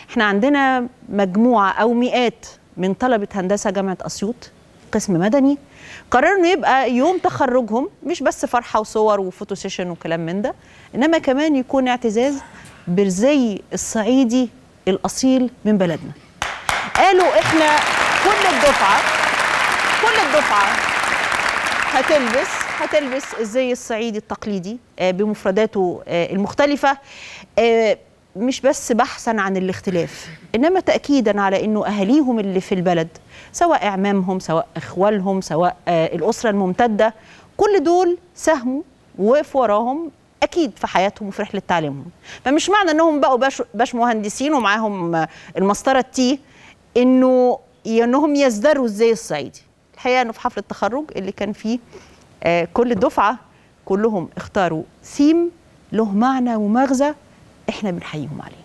احنا عندنا مجموعه او مئات من طلبه هندسه جامعه اسيوط قسم مدني قرروا انه يبقى يوم تخرجهم مش بس فرحه وصور وفوتو سيشن وكلام من ده انما كمان يكون اعتزاز بالزي الصعيدي الاصيل من بلدنا قالوا احنا كل الدفعه كل الدفعه هتلبس هتلبس الزي الصعيدي التقليدي آه، بمفرداته آه، المختلفه آه، مش بس بحثا عن الاختلاف انما تاكيدا على انه اهاليهم اللي في البلد سواء اعمامهم سواء اخوالهم سواء آه، الاسره الممتده كل دول ساهموا ووقفوا وراهم اكيد في حياتهم وفي رحله تعليمهم فمش معنى انهم بقوا باش, باش مهندسين ومعاهم آه، المسطره التي انه انهم يزدروا الزي الصعيدي الحقيقه انه في حفل التخرج اللي كان فيه آه، كل الدفعه كلهم اختاروا ثيم له معنى ومغزى احنا بنحييهم عليه